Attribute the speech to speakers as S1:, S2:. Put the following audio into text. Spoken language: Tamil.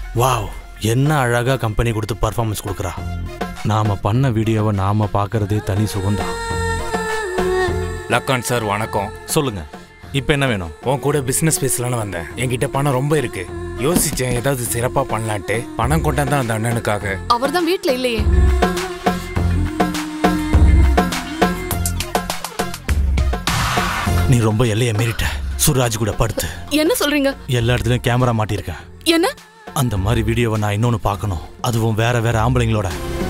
S1: வாவ் என்ன அழகா கம்பெனி கொடுத்து பர்ஃபார்மன்ஸ் கொடுக்குறா நாம பண்ண வீடியோவை நாம பார்க்கறதே தனி சுகம்தான்
S2: லக்கான் சார் வணக்கம்
S1: சொல்லுங்க இப்போ என்ன வேணும்
S2: உன் கூட பிசினஸ் பேசலான்னு வந்தேன் என்கிட்ட பணம் ரொம்ப இருக்கு யோசிச்சேன் ஏதாவது சிறப்பா பண்ணலான்ட்டு பணம் கொண்டாந்து அந்த அண்ணனுக்காக
S3: அவர் தான் வீட்ல இல்லையே
S1: நீ ரொம்ப எல்லையை மீறிட்ட சுராஜ் கூட படுத்து
S3: என்ன சொல்றீங்க
S1: எல்லா இடத்துலயும் கேமரா மாட்டியிருக்கேன்
S3: என்ன
S1: அந்த மாதிரி வீடியோவை நான் இன்னொன்னு பார்க்கணும் அதுவும் வேற வேற ஆம்பளைங்களோட